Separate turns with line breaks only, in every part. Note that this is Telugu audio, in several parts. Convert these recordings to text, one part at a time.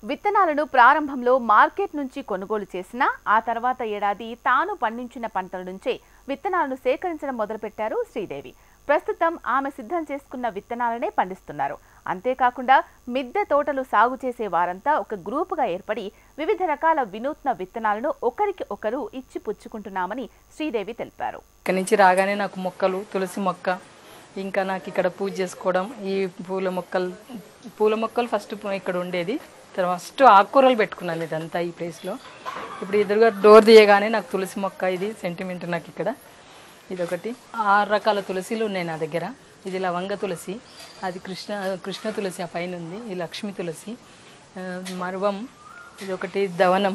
విత్తనాలను ప్రారంభంలో మార్కెట్ నుంచి కొనుగోలు చేసినా ఆ తర్వాత ఏడాది తాను పండించిన పంటల నుంచే విత్తనాలను సేకరించడం మొదలుపెట్టారు శ్రీదేవి ప్రస్తుతం ఆమె సిద్ధం చేసుకున్న విత్తనాలనే పండిస్తున్నారు అంతేకాకుండా మిద్దె తోటలు సాగు చేసే వారంతా ఒక గ్రూపుగా ఏర్పడి వివిధ రకాల వినూత్న విత్తనాలను ఒకరికి ఒకరు ఇచ్చి పుచ్చుకుంటున్నామని శ్రీదేవి తెలిపారు
ఇక్కడి నుంచి రాగానే నాకు మొక్కలు తులసి మొక్క ఇంకా నాకు ఇక్కడ పూజ చేసుకోవడం ఈ పూల మొక్కలు పూల మొక్కలు ఫస్ట్ ఇక్కడ ఉండేది తర్వాత ఫస్ట్ ఆకుకూరలు పెట్టుకున్నాను ఇదంతా ఈ ప్లేస్లో ఇప్పుడు ఎదురుగా డోర్ తీయగానే నాకు తులసి మొక్క ఇది సెంటిమెంట్ నాకు ఇక్కడ ఇది ఒకటి ఆరు రకాల తులసిలు ఉన్నాయి నా దగ్గర ఇది లవంగ తులసి అది కృష్ణ కృష్ణ తులసి ఆ పైన ఉంది ఇది లక్ష్మి తులసి ఆ, మరువం ఇది ఒకటి దవనం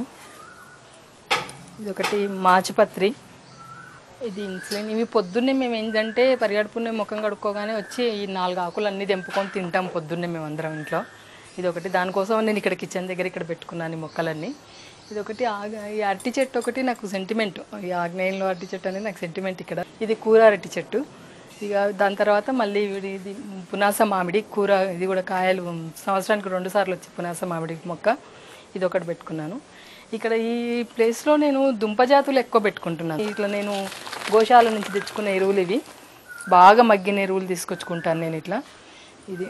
ఇది ఒకటి మాచిపత్రి ఇది ఇన్సులిన్ ఇవి పొద్దున్నే మేము ఏంటంటే పరిగడుపునే ముఖం కడుక్కోగానే వచ్చి ఈ నాలుగు ఆకులు అన్నీ తెంపుకొని తింటాం పొద్దున్నే మేము అందరం ఇంట్లో ఇది ఒకటి దానికోసం నేను ఇక్కడ కిచెన్ దగ్గర ఇక్కడ పెట్టుకున్నాను ఈ మొక్కలన్నీ ఇది ఒకటి ఆగ- ఈ అరటి చెట్టు ఒకటి నాకు సెంటిమెంట్ ఈ ఆగ్నేయంలో అరటి చెట్టు అనేది నాకు సెంటిమెంట్ ఇక్కడ ఇది కూర అరటి చెట్టు ఇక దాని తర్వాత మళ్ళీ ఇది ఇది పునాస మామిడి కూర ఇది కూడా కాయలు సంవత్సరానికి రెండు సార్లు వచ్చి పునాస మామిడి మొక్క ఇది ఒకటి పెట్టుకున్నాను ఇక్కడ ఈ ప్లేస్లో నేను దుంప జాతులు ఎక్కువ పెట్టుకుంటున్నాను ఇట్లా నేను గోశాల నుంచి తెచ్చుకున్న ఎరువులు ఇవి బాగా మగ్గిన ఎరువులు తీసుకొచ్చుకుంటాను నేను ఇట్లా ఇది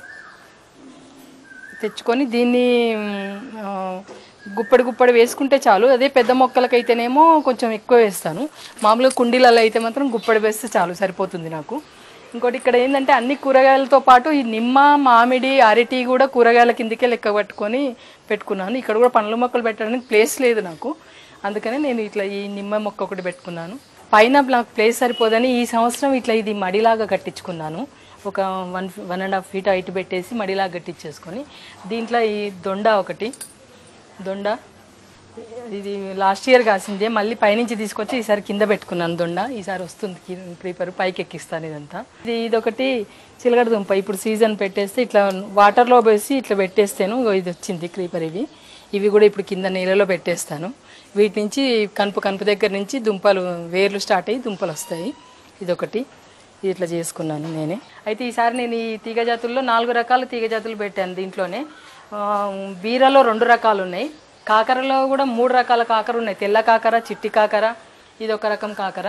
తెచ్చుకొని దీన్ని మ్, ఆ, గుప్పడి గుప్పడి వేసుకుంటే చాలు అదే పెద్ద మొక్కలకైతేనేమో కొంచెం ఎక్కువ వేస్తాను మామూలుగా కుండీలలో అయితే మాత్రం గుప్పడి వేస్తే చాలు సరిపోతుంది నాకు ఇంకోటి ఇక్కడ ఏంటంటే అన్ని కూరగాయలతో పాటు ఈ నిమ్మ మామిడి అరటి కూడా కూరగాయల కిందకే లెక్క పట్టుకొని పెట్టుకున్నాను ఇక్కడ కూడా పండ్ల మొక్కలు పెట్టడానికి ప్లేస్ లేదు నాకు అందుకనే నేను ఇట్లా ఈ నిమ్మ మొక్క ఒకటి పెట్టుకున్నాను పైన నాకు ప్లేస్ సరిపోదని ఈ సంవత్సరం ఇట్లా ఇది మడిలాగా కట్టించుకున్నాను ఒక one one and half feet height పెట్టేసి మడిలాగా కట్టించేసుకొని దీంట్లో ఈ దొండ ఒకటి దొండ ఇది లాస్ట్ ఇయర్ కాసిందే మళ్ళీ పైనుంచి తీసుకొచ్చి ఈసారి కింద పెట్టుకున్నాను దొండ ఈసారి వస్తుంది క్రీపర్ పైకి ఎక్కిస్తాను ఇదంతా ఇది ఇదొకటి చిలకడ దుంప ఇప్పుడు సీజన్ పెట్టేస్తే ఇట్లా వాటర్లో వేసి ఇట్లా పెట్టేస్తాను ఇగో ఇది వచ్చింది క్రీపర్ ఇవి ఇవి కూడా ఇప్పుడు కింద నీళ్ళలో పెట్టేస్తాను వీటి నుంచి కనుపు కనుపు దగ్గర నుంచి దుంపలు వేర్లు స్టార్ట్ అయ్యి దుంపలు వస్తాయి ఇదొకటి ఇది ఇట్లా చేసుకున్నాను నేనే అయితే ఈసారి నేను ఈ తీగ జాతుల్లో నాలుగు రకాల తీగ జాతులు పెట్టాను దీంట్లోనే ఆ, బీరలో రెండు రకాలు ఉన్నాయి కాకరలో కూడా మూడు రకాల కాకర ఉన్నాయి తెల్ల కాకర చిట్టి కాకర ఇది ఒక రకం కాకర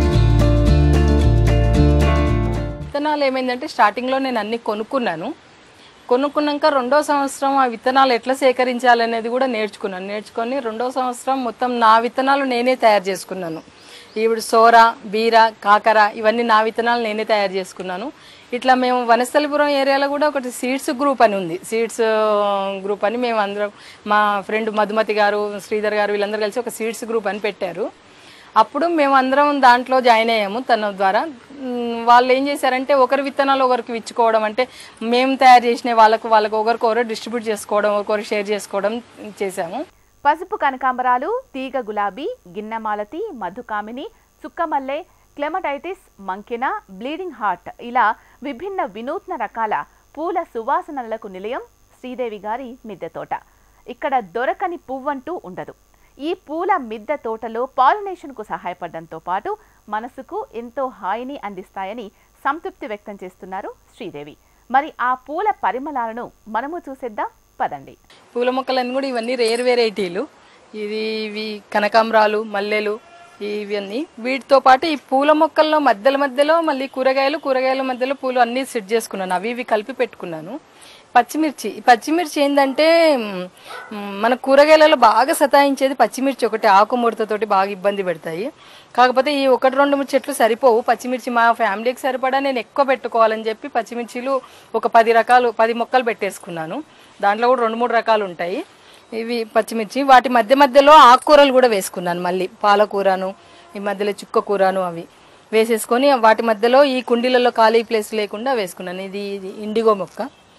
విత్తనాలు ఏమైందంటే స్టార్టింగ్లో నేను అన్ని కొనుక్కున్నాను కొనుక్కున్నాక రెండో సంవత్సరం ఆ విత్తనాలు ఎట్లా సేకరించాలనేది కూడా నేర్చుకున్నాను నేర్చుకొని రెండో సంవత్సరం మొత్తం నా విత్తనాలు నేనే తయారు చేసుకున్నాను ఇప్పుడు సోర బీర కాకర ఇవన్నీ నా విత్తనాలు నేనే తయారు చేసుకున్నాను ఇట్లా మేము వనస్థలిపురం ఏరియాలో కూడా ఒకటి సీడ్స్ గ్రూప్ అని ఉంది సీడ్స్ గ్రూప్ అని మేము అందరం మా ఫ్రెండ్ మధుమతి గారు శ్రీధర్ గారు వీళ్ళందరూ కలిసి ఒక సీడ్స్ గ్రూప్ అని పెట్టారు అప్పుడు మేము అందరం దాంట్లో జాయిన్ అయ్యాము తన ద్వారా మ్, వాళ్ళు ఏం చేశారంటే ఒకరి విత్తనాలు ఒకరికి ఇచ్చుకోవడం అంటే మేము తయారు చేసిన వాళ్ళకు వాళ్ళకు ఒకరికొకరు డిస్ట్రిబ్యూట్ చేసుకోవడం ఒకరికి షేర్ చేసుకోవడం చేశాము
పసుపు కనకాంబరాలు తీగ గులాబీ గిన్నెమాలతి మధుకామిని చుక్కమల్లె క్లెమటైటిస్ మంకిన బ్లీడింగ్ హార్ట్ ఇలా విభిన్న వినూత్న రకాల పూల సువాసనలకు నిలయం శ్రీదేవి గారి మిద్దె తోట ఇక్కడ దొరకని పువ్వంటూ ఉండదు ఈ పూల మిద్దె తోటలో పాలినేషన్కు సహాయపడడంతో పాటు మనసుకు ఎంతో హాయిని అందిస్తాయని సంతృప్తి వ్యక్తం చేస్తున్నారు శ్రీదేవి మరి ఆ పూల పరిమళాలను మనము చూసేద్దాం పదండి
పూల మొక్కలన్నీ కూడా ఇవన్నీ రేర్ వెరైటీలు ఇది ఇవి కనకాంబరాలు మల్లెలు ఇవన్నీ వీటితో పాటు ఈ పూల మొక్కల్లో మధ్యల మధ్యలో మళ్ళీ కూరగాయలు కూరగాయల మధ్యలో పూలు అన్నీ సెట్ చేసుకున్నాను అవి ఇవి కలిపి పెట్టుకున్నాను పచ్చిమిర్చి ఈ పచ్చిమిర్చి ఏంటంటే మ్, మ్, మన కూరగాయలలో బాగా సతాయించేది పచ్చిమిర్చి ఒకటి ఆకుముడతతోటి బాగా ఇబ్బంది పెడతాయి కాకపోతే ఈ ఒకటి రెండు మూడు చెట్లు సరిపోవు పచ్చిమిర్చి మా ఫ్యామిలీకి సరిపడా నేను ఎక్కువ పెట్టుకోవాలని చెప్పి పచ్చిమిర్చిలు ఒక పది రకాలు పది మొక్కలు పెట్టేసుకున్నాను దాంట్లో కూడా రెండు మూడు రకాలు ఉంటాయి ఇవి పచ్చిమిర్చి వాటి మధ్య మధ్యలో ఆకుకూరలు కూడా వేసుకున్నాను మళ్ళీ పాలకూరను ఈ మధ్యలో చుక్క కూరను అవి వేసేసుకొని వాటి మధ్యలో ఈ కుండీలలో ఖాళీ ప్లేస్ లేకుండా వేసుకున్నాను ఇది ఇది ఇండిగో మొక్క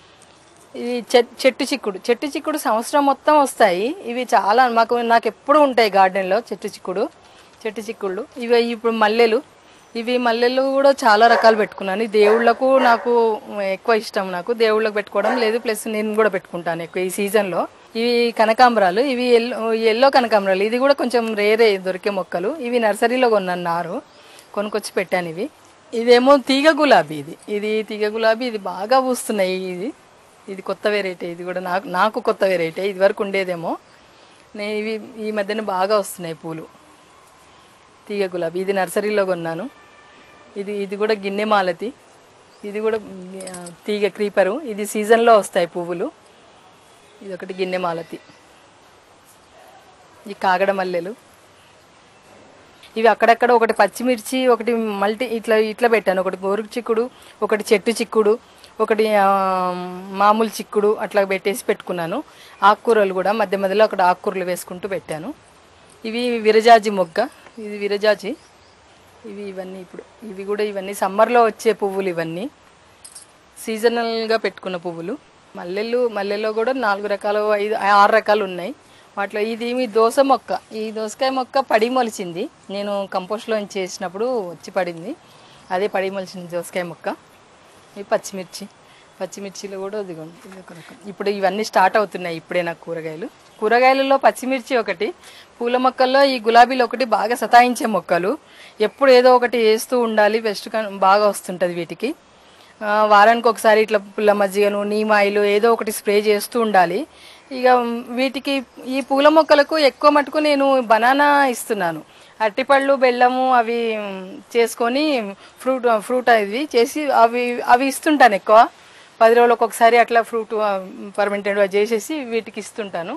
ఇది చె- చెట్టు చిక్కుడు చెట్టు చిక్కుడు సంవత్సరం మొత్తం వస్తాయి ఇవి చాలా మాకు నాకు ఎప్పుడు ఉంటాయి గార్డెన్లో చెట్టు చిక్కుడు చెట్టు చిక్కుళ్ళు ఇవి ఇప్పుడు మల్లెలు ఇవి మల్లెలు కూడా చాలా రకాలు పెట్టుకున్నాను ఈ దేవుళ్ళకు నాకు ఎక్కువ ఇష్టం నాకు దేవుళ్ళకు పెట్టుకోవడం లేదు ప్లస్ నేను కూడా పెట్టుకుంటాను ఎక్కువ ఈ సీజన్లో ఇవి కనకాంబరాలు ఇవి ఎల్లో ఎల్లో కనకాంబరాలు ఇది కూడా కొంచెం రేరే దొరికే మొక్కలు ఇవి నర్సరీలో కొన్నాను నారు కొనుక్కొచ్చి పెట్టాను ఇవి ఇదేమో తీగ గులాబీ ఇది ఇది తీగ గులాబీ ఇది బాగా పూస్తున్నాయి ఇది ఇది కొత్త వెరైటీ ఇది కూడా నాకు నాకు కొత్త వెరైటీ ఇది వరకు ఉండేదేమో నేను ఇవి ఈ మధ్యన బాగా వస్తున్నాయి పూలు తీగ గులాబీ ఇది నర్సరీలో కొన్నాను ఇది ఇది కూడా గిన్నె మాలతి ఇది కూడా ఆ, తీగ క్రీపరు ఇది సీజన్లో వస్తాయి పువ్వులు ఇది ఒకటి గిన్నె మాలతి ఈ కాగడ మల్లెలు ఇవి అక్కడక్కడ ఒకటి పచ్చిమిర్చి ఒకటి మల్టీ ఇట్లా ఇట్లా పెట్టాను ఒకటి గోరు చిక్కుడు ఒకటి చెట్టు చిక్కుడు ఒకటి ఆ, మామూలు చిక్కుడు అట్లా పెట్టేసి పెట్టుకున్నాను ఆకుకూరలు కూడా మధ్య మధ్యలో అక్కడ ఆకుకూరలు వేసుకుంటూ పెట్టాను ఇవి విరజాజి మొగ్గ ఇది విరజాజి ఇవి ఇవన్నీ ఇప్పుడు ఇవి కూడా ఇవన్నీ సమ్మర్లో వచ్చే పువ్వులు ఇవన్నీ సీజనల్గా పెట్టుకున్న పువ్వులు మల్లెలు మల్లెలో కూడా నాలుగు రకాలు ఐదు ఆరు రకాలు ఉన్నాయి వాటిలో ఇది మీ దోస మొక్క ఈ దోసకాయ మొక్క పడి మొలిచింది నేను కంపోస్ట్లో చేసినప్పుడు వచ్చి పడింది అదే పడి మొలిచింది దోసకాయ మొక్క ఇవి పచ్చిమిర్చి పచ్చిమిర్చిలో కూడా ఇదిగోండి ఇది ఒక రకం ఇప్పుడు ఇవన్నీ స్టార్ట్ అవుతున్నాయి ఇప్పుడే నాకు కూరగాయలు కూరగాయలలో పచ్చిమిర్చి ఒకటి పూల మొక్కల్లో ఈ గులాబీలు ఒకటి బాగా సతాయించే మొక్కలు ఎప్పుడు ఏదో ఒకటి వేస్తూ ఉండాలి బెస్ట్ బాగా వస్తుంటుంది వీటికి ఆ, వారానికి ఒకసారి ఇట్లా పుల్ల మజ్జిగను నీమ్ ఆయిల్ ఏదో ఒకటి స్ప్రే చేస్తూ ఉండాలి ఇక వీటికి ఈ పూల మొక్కలకు ఎక్కువ మటుకు నేను బనానా ఇస్తున్నాను అరటిపళ్ళు బెల్లము అవి మ్, చేసుకొని ఫ్రూట్ ఫ్రూట్ అది చేసి అవి అవి ఇస్తుంటాను ఎక్కువ పది రోజులకు ఒకసారి అట్లా ఫ్రూట్ పర్మెంటెడ్ చేసేసి వీటికి ఇస్తుంటాను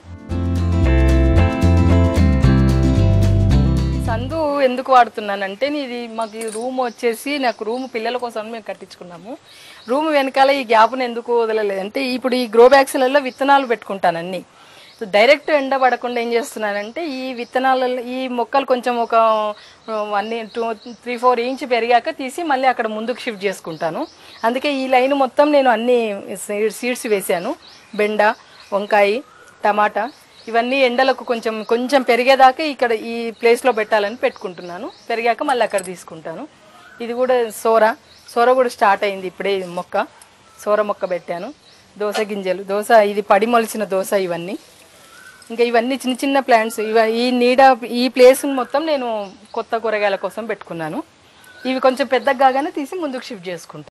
సందు ఎందుకు వాడుతున్నానంటే ఇది మాకు ఈ రూమ్ వచ్చేసి నాకు రూమ్ పిల్లల కోసం మేము కట్టించుకున్నాము రూమ్ వెనకాల ఈ గ్యాప్ను ఎందుకు వదలలేదు అంటే ఇప్పుడు ఈ గ్రో బ్యాగ్స్లలో విత్తనాలు పెట్టుకుంటాను అన్ని సో డైరెక్ట్ ఎండ పడకుండా ఏం చేస్తున్నానంటే ఈ విత్తనాలలో ఈ మొక్కలు కొంచెం ఒక one two three four inch పెరిగాక తీసి మళ్ళీ అక్కడ ముందుకు షిఫ్ట్ చేసుకుంటాను అందుకే ఈ లైన్ మొత్తం నేను అన్ని సీడ్స్ వేశాను బెండ వంకాయ టమాటా ఇవన్నీ ఎండలకు కొంచెం కొంచెం పెరిగేదాకా ఇక్కడ ఈ ప్లేస్లో పెట్టాలని పెట్టుకుంటున్నాను పెరిగాక మళ్ళీ అక్కడ తీసుకుంటాను ఇది కూడా సోర సోర కూడా స్టార్ట్ అయింది ఇప్పుడే ఈ మొక్క సోర మొక్క పెట్టాను దోస గింజలు దోస ఇది పడి మొలిచిన దోస ఇవన్నీ ఇంకా ఇవన్నీ చిన్న చిన్న ప్లాంట్స్ ఇవ ఈ నీడ ఈ ప్లేస్ మొత్తం నేను కొత్త కూరగాయల కోసం పెట్టుకున్నాను ఇవి కొంచెం పెద్దగా కాగానే తీసి ముందుకు షిఫ్ట్ చేసుకుంటాను